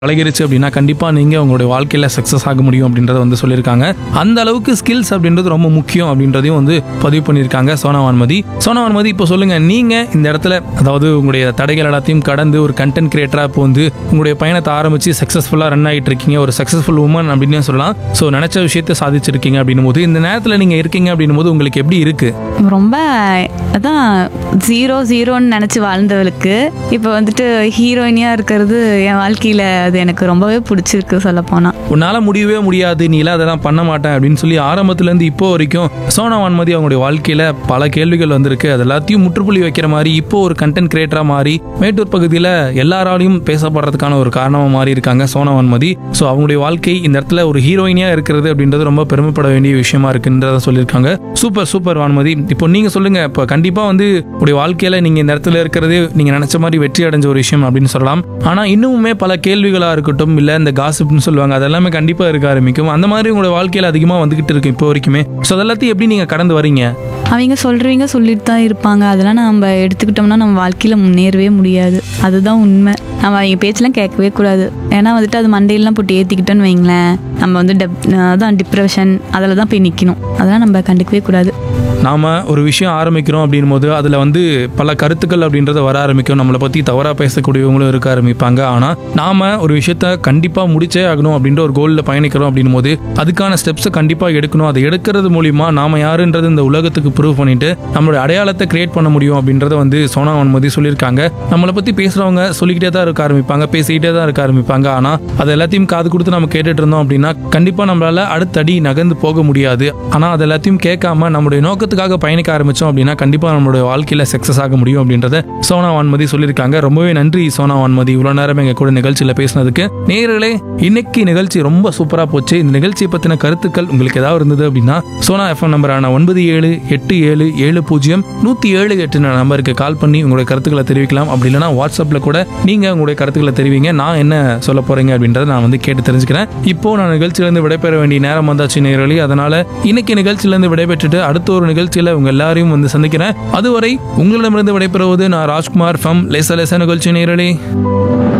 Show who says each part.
Speaker 1: பழகிருச்சு அப்படின்னா கண்டிப்பாக நீங்கள் உங்களுடைய வாழ்க்கையில் சக்ஸஸ் ஆக முடியும் அப்படின்றத வந்து சொல்லியிருக்காங்க அந்த அளவுக்கு ஸ்கில்ஸ் அப்படின்றது ரொம்ப முக்கியம் அப்படின்றதையும் வந்து பதிவு பண்ணியிருக்காங்க சோனாவான்மதி சோனாவான்மதி இப்போ சொல்லுங்கள் நீங்கள் இந்த இடத்துல அதாவது உங்களுடைய தடைகள் எல்லாத்தையும் கடந்து ஒரு கண்டென்ட் கிரியேட்டராக இப்போ வந்து உங்களுடைய பயணத்தை ஆரம்பித்து சக்ஸஸ்ஃபுல்லாக ரன் ஆகிட்டு இருக்கீங்க ஒரு சக்ஸஸ்ஃபுல் உமன் அப்படின்னு சொல்லலாம் ஸோ நினச்ச விஷயத்தை சாதிச்சிருக்கீங்க அப்படின்னும் போது இந்த நேரத்தில் நீங்கள் இருக்கீங்க அப்படின்னும் போது உங்களுக்கு எப்படி இருக்குது
Speaker 2: ரொம்ப அதான் ஜீரோ ஜீரோன்னு நினச்சி வாழ்ந்தவளுக்கு இப்போ வந்துட்டு ஹீரோயினியாக இருக்கிறது என் வாழ்க்கையில் அது எனக்கு ரொம்பவே பிடிச்சிருக்கு சொல்லப்போனால்
Speaker 1: உன்னால முடியவே முடியாது நீலாம் அதெல்லாம் பண்ண மாட்டேன் அப்படின்னு சொல்லி ஆரம்பத்துலேருந்து இப்போ வரைக்கும் சோனா வான்மதி அவங்களுடைய வாழ்க்கையில பல கேள்விகள் வந்திருக்கு அது எல்லாத்தையும் முற்றுப்புள்ளி வைக்கிற மாதிரி இப்போ ஒரு கண்டென்ட் கிரியேட்டரா மாறி மேட்டூர் பகுதியில் எல்லாராலையும் பேசப்படுறதுக்கான ஒரு காரணமா மாறி இருக்காங்க சோனா வான்மதி ஸோ அவங்களுடைய வாழ்க்கை இந்த இடத்துல ஒரு ஹீரோயினியா இருக்கிறது அப்படின்றது ரொம்ப பெருமைப்பட வேண்டிய விஷயமா இருக்குன்றத சொல்லியிருக்காங்க சூப்பர் சூப்பர் வான்மதி இப்போ நீங்க சொல்லுங்க இப்போ கண்டிப்பா வந்து உங்களுடைய வாழ்க்கையில நீங்க இந்த இடத்துல இருக்கிறது நீங்க நினைச்ச மாதிரி வெற்றி அடைஞ்ச ஒரு விஷயம் அப்படின்னு சொல்லலாம் ஆனா இன்னுமுமே பல கேள்விகளா இருக்கட்டும் இல்ல இந்த காசிப்னு சொல்லுவாங்க அதெல்லாமே கண்டிப்பா இருக்க ஆரம்பிக்கும் அந்த மாதிரி உங்களுடைய வாழ்க்கையில அதிகமா வந்துகிட்டு இருக்கு இப்போ வரைக்குமே ஸோ அதெல்லாத்தையும் எப்படி நீங்க கடந்து வரீங்க
Speaker 2: அவங்க சொல்கிறவங்க சொல்லிட்டு தான் இருப்பாங்க அதெல்லாம் நம்ம எடுத்துக்கிட்டோம்னா நம்ம வாழ்க்கையில் முன்னேறவே முடியாது அதுதான் உண்மை நம்ம அவங்க பேச்செல்லாம் கேட்கவே கூடாது ஏன்னா வந்துட்டு அது மண்டையெல்லாம் போட்டு ஏற்றிக்கிட்டோன்னு வைங்களேன் நம்ம வந்து டெப் அதான் டிப்ரெஷன் அதில் தான் போய் நிற்கணும் அதெல்லாம் நம்ம கண்டுக்கவே கூடாது
Speaker 1: நாம ஒரு விஷயம் ஆரம்பிக்கிறோம் அப்படின் போது அதில் வந்து பல கருத்துக்கள் அப்படின்றத வர ஆரம்பிக்கும் நம்மளை பற்றி தவறாக பேசக்கூடியவங்களும் இருக்க ஆரம்பிப்பாங்க ஆனால் நாம ஒரு விஷயத்த கண்டிப்பாக முடிச்சே ஆகணும் அப்படின்ற ஒரு கோலில் பயணிக்கிறோம் அப்படின் போது அதுக்கான ஸ்டெப்ஸை கண்டிப்பாக எடுக்கணும் அதை எடுக்கிறது மூலிமா நாம யாருன்றது இந்த உலகத்துக்கு ப்ரூவ் பண்ணிட்டு நம்மளுடைய அடையாளத்தை கிரியேட் பண்ண முடியும் அப்படின்றத வந்து சோனா வன்மதி சொல்லியிருக்காங்க நம்மளை பற்றி பேசுகிறவங்க சொல்லிக்கிட்டே தான் இருக்க ஆரம்பிப்பாங்க பேசிக்கிட்டே தான் இருக்க ஆரம்பிப்பாங்க ஆனால் அது எல்லாத்தையும் காது கொடுத்து நம்ம கேட்டுட்டு இருந்தோம் அப்படின்னா கண்டிப்பாக நம்மளால அடுத்தடி நகர்ந்து போக முடியாது ஆனால் அது எல்லாத்தையும் கேட்காம நம்மளுடைய நோக்கத்துக்காக பயணிக்க ஆரம்பிச்சோம் அப்படின்னா கண்டிப்பாக நம்மளுடைய வாழ்க்கையில் சக்ஸஸ் ஆக முடியும் அப்படின்றத சோனா வான்மதி சொல்லியிருக்காங்க ரொம்பவே நன்றி சோனா வான்மதி இவ்வளோ நேரம் எங்கள் கூட நிகழ்ச்சியில் பேசினதுக்கு நேர்களே இன்னைக்கு நிகழ்ச்சி ரொம்ப சூப்பராக போச்சு இந்த நிகழ்ச்சியை பற்றின கருத்துக்கள் உங்களுக்கு ஏதாவது இருந்தது அப்படின்னா சோனா எஃப்எம் நம்பரான ஒன்பது ஏழு எட்டு ஏழு ஏழு பூஜ்ஜியம் நூற்றி ஏழு எட்டு நம்பருக்கு கால் பண்ணி உங்களுடைய கருத்துக்களை தெரிவிக்கலாம் அப்படி இல்லைனா வாட்ஸ்அப்பில் கூட நீங்கள் உங்களுடைய கருத்துக்களை தெரிவிங்க நான் என்ன சொல்ல போறீங்க அப்படின்றத நான் வந்து கேட்டு தெரிஞ்சுக்கிறேன் இப்போ நான் நிகழ்ச்சியிலேருந்து விடைபெற வேண்டிய நேரம் வந்தாச்சு நேரலி அதனால இன்னைக்கு நிகழ்ச்சியிலேருந்து விடைபெற்றுட்டு அடுத்த ஒரு நிகழ்ச்சியில் உங்க எல்லாரையும் வந்து சந்திக்கிறேன் அதுவரை உங்களிடமிருந்து விடைபெறுவது நான் ராஜ்குமார் ஃப்ரம் லேச லேச நிகழ்ச்சி நேரலி